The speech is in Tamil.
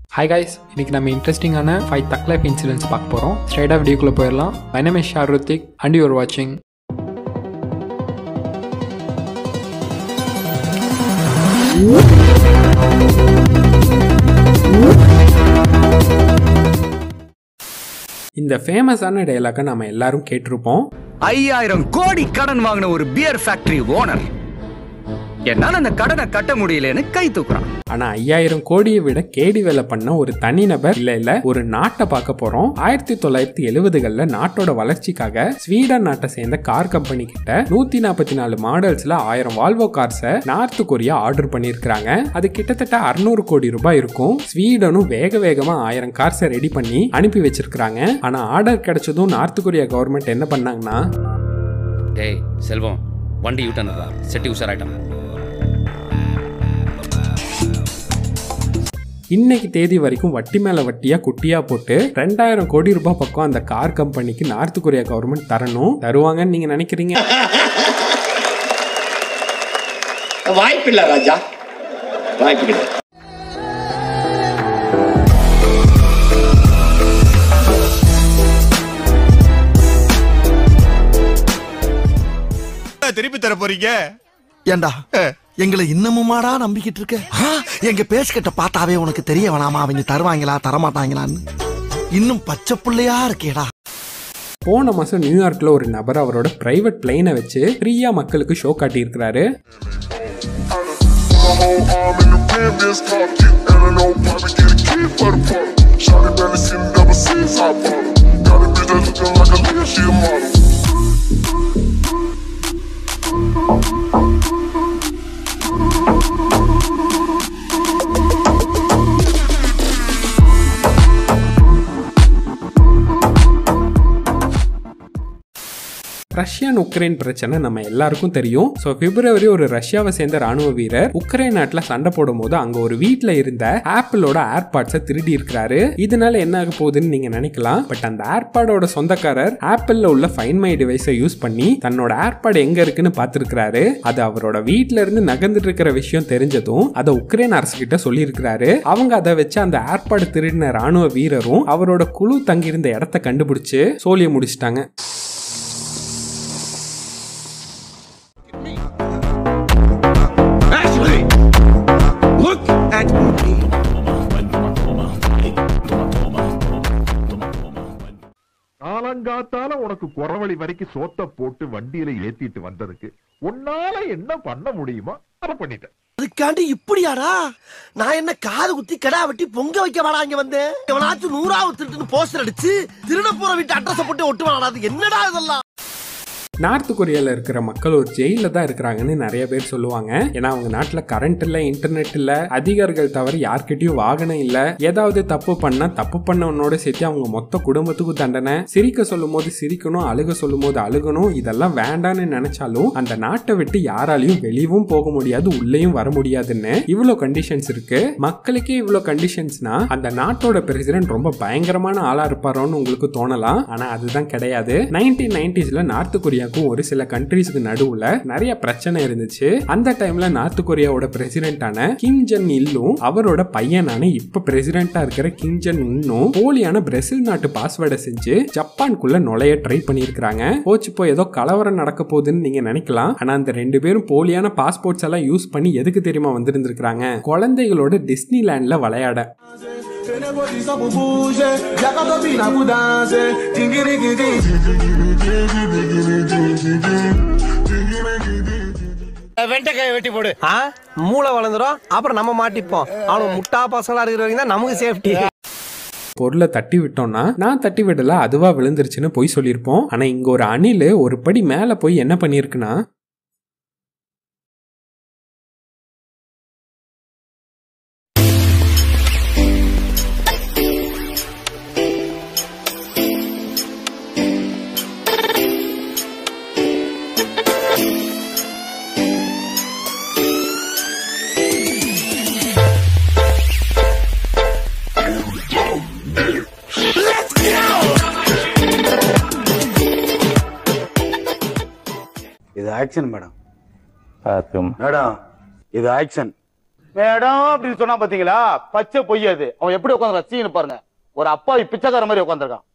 ஹாய் guys இன்னைக்கு நம்ம இன்ட்ரெஸ்டிங்கான ஃபைவ் தக் லைஃப் இன்சிடென்ட்ஸ் பார்க்க போகிறோம் ஸ்ட்ரைட்டாக வீடியோக்குள்ளே போயிடலாம் மை நேம் இஸ் ஷார் ருத்திக் அண்ட் யூர் வாட்சிங் இந்த ஃபேமஸான டைலாக்கை நம்ம எல்லாரும் கேட்டிருப்போம் ஐயாயிரம் கோடி கடன் வாங்கின ஒரு பியர் ஃபேக்டரி ஓனர் என்னால அந்த கடனை கட்ட முடியலன்னு கை தூக்குறான் ஆனா ஐயாயிரம் கோடியை விட கேடி வேலை பண்ண ஒரு தனிநபர் இல்ல இல்ல ஒரு நாட்டை பார்க்க போறோம் ஆயிரத்தி தொள்ளாயிரத்தி எழுபதுகள்ல நாட்டோட வளர்ச்சிக்காக ஸ்வீடன் நாட்டை சேர்ந்த கார் கம்பெனி கிட்ட நூத்தி நாற்பத்தி நாலு மாடல்ஸ்ல ஆயிரம் வால்வோ கார்ஸை நார்த் கொரியா ஆர்டர் பண்ணியிருக்கிறாங்க அது கிட்டத்தட்ட அறுநூறு கோடி ரூபாய் இருக்கும் ஸ்வீடனும் வேக வேகமா ஆயிரம் கார்ஸை ரெடி பண்ணி அனுப்பி வச்சிருக்காங்க ஆனா ஆர்டர் கிடைச்சதும் நார்த் கொரியா கவர்மெண்ட் என்ன பண்ணாங்கன்னா டேய் செல்வம் வண்டி யூட்டன்டா செட்டி உஷாராயிட்டான் இன்னைக்கு தேதி வரைக்கும் வட்டி மேல வட்டியா குட்டியா போட்டு ரெண்டாயிரம் கோடி ரூபாய் பக்கம் அந்த கார் கம்பெனிக்கு நார்த் கொரியா கவர்மெண்ட் தரணும் தருவாங்கன்னு நீங்க நினைக்கிறீங்க வாய்ப்பில்லை ராஜா வாய்ப்பு கிடையாது திருப்பி தர போறீங்க ஏண்டா எங்களை இன்னமுமாடா நம்பிக்கிட்டு இருக்க ஆ, எங்க பேசிக்கிட்ட பார்த்தாவே உனக்கு தெரிய வேணாமா அவங்க தருவாங்களா தரமாட்டாங்களான்னு இன்னும் பச்சை புள்ளையா இருக்கேடா போன மாசம் நியூயார்க்ல ஒரு நபர் அவரோட பிரைவேட் பிளைனை வச்சு ஃப்ரீயா மக்களுக்கு ஷோ காட்டியிருக்கிறாரு My whole arm in the rim is cocky, and I know probably get a key for the bottle. Shawty barely seen it, never seen top bottle. Got a bitch that looking like a lean, she a model. Russian Ukraine பிரச்சனை நம்ம எல்லாருக்கும் தெரியும் ஸோ பிப்ரவரி ஒரு ரஷ்யாவை சேர்ந்த ராணுவ வீரர் உக்ரைன் நாட்டில் சண்டை போடும் போது அங்க ஒரு வீட்டில் இருந்த ஆப்பிளோட ஏர்பாட்ஸை திருடி இருக்கிறாரு இதனால என்ன ஆக போகுதுன்னு நீங்க நினைக்கலாம் பட் அந்த ஏர்பாடோட சொந்தக்காரர் ஆப்பிள்ல உள்ள ஃபைன் மை டிவைஸை யூஸ் பண்ணி தன்னோட ஏர்பாட் எங்க இருக்குன்னு பார்த்துருக்கிறாரு அது அவரோட வீட்ல இருந்து நகர்ந்துட்டு இருக்கிற விஷயம் தெரிஞ்சதும் அதை உக்ரைன் அரசு கிட்ட சொல்லியிருக்கிறாரு அவங்க அதை வச்சு அந்த ஏர்பாடு திருடின ராணுவ வீரரும் அவரோட குழு தங்கியிருந்த இடத்த கண்டுபிடிச்சு சோழியை முடிச்சிட்டாங்க காலங்காத்தால உனக்கு குறவழி வரைக்கும் சோத்த போட்டு வண்டியில ஏத்திட்டு வந்ததுக்கு உன்னால என்ன பண்ண முடியுமோ அதை பண்ணிட்டேன் அதுக்காண்டி இப்படியாடா நான் என்ன காது குத்தி கடா வெட்டி பொங்க வைக்க வாடா இங்க வந்தேன் எவனாச்சும் நூறாவது திருட்டுன்னு போஸ்டர் அடிச்சு திருட போற வீட்டு அட்ரஸ் போட்டு ஒட்டுவாடா அது என்னடா இதெல்லாம் நார்த் கொரியால இருக்கிற மக்கள் ஒரு ஜெயில தான் இருக்கிறாங்கன்னு நிறைய பேர் சொல்லுவாங்க ஏன்னா அவங்க நாட்டுல கரண்ட் இல்ல இன்டர்நெட் இல்ல அதிகாரிகள் தவிர யார்கிட்டயும் வாகனம் இல்ல ஏதாவது தப்பு பண்ணா தப்பு பண்ணவனோட சேர்த்து அவங்க மொத்த குடும்பத்துக்கும் தண்டனை சிரிக்க சொல்லும் போது சிரிக்கணும் அழுக சொல்லும் போது அழுகணும் இதெல்லாம் வேண்டான்னு நினைச்சாலும் அந்த நாட்டை விட்டு யாராலையும் வெளியவும் போக முடியாது உள்ளேயும் வர முடியாதுன்னு இவ்வளவு கண்டிஷன்ஸ் இருக்கு மக்களுக்கே இவ்வளவு கண்டிஷன்ஸ்னா அந்த நாட்டோட பிரசிடென்ட் ரொம்ப பயங்கரமான ஆளா இருப்பாரோன்னு உங்களுக்கு தோணலாம் ஆனா அதுதான் கிடையாது நைன்டீன் நைன்டிஸ்ல நார்த் கொரியாவுக்கும் ஒரு சில கண்ட்ரீஸ்க்கு நடுவுல நிறைய பிரச்சனை இருந்துச்சு அந்த டைம்ல நார்த் கொரியாவோட பிரசிடென்டான கிம் ஜன் இல்லும் அவரோட பையனான இப்ப பிரசிடென்டா இருக்கிற கிம் ஜன் உன்னும் போலியான பிரேசில் நாட்டு பாஸ்வேர்டை செஞ்சு ஜப்பான்குள்ள நுழைய ட்ரை பண்ணியிருக்காங்க போச்சு போய் ஏதோ கலவரம் நடக்க போகுதுன்னு நீங்க நினைக்கலாம் ஆனா அந்த ரெண்டு பேரும் போலியான பாஸ்போர்ட்ஸ் எல்லாம் யூஸ் பண்ணி எதுக்கு தெரியுமா வந்திருந்திருக்காங்க குழந்தைகளோட டிஸ்னி லேண்ட்ல விளையாட வெண்டைக்காய் வெட்டி போடு மூளை வளர்ந்துரும் அப்புறம் நம்ம மாட்டிப்போம் அவனுக்கு முட்டா பசங்களா இருக்கிற வரைக்கும் தான் நமக்கு சேஃப்டி பொருளை தட்டி விட்டோம்னா நான் தட்டி விடல அதுவா விழுந்துருச்சுன்னு போய் சொல்லியிருப்போம் ஆனா இங்க ஒரு அணில் ஒரு படி மேல போய் என்ன பண்ணிருக்குன்னா இது ஆக்ஷன் மேடம் மேடம் இது ஆக்ஷன் மேடம் அப்படின்னு சொன்னா பாத்தீங்களா பச்சை பொய் அது அவன் எப்படி உட்காந்து சீனு பாருங்க ஒரு அப்பாவி பிச்சைக்கார மாதிரி உட்காந்துருக்கான்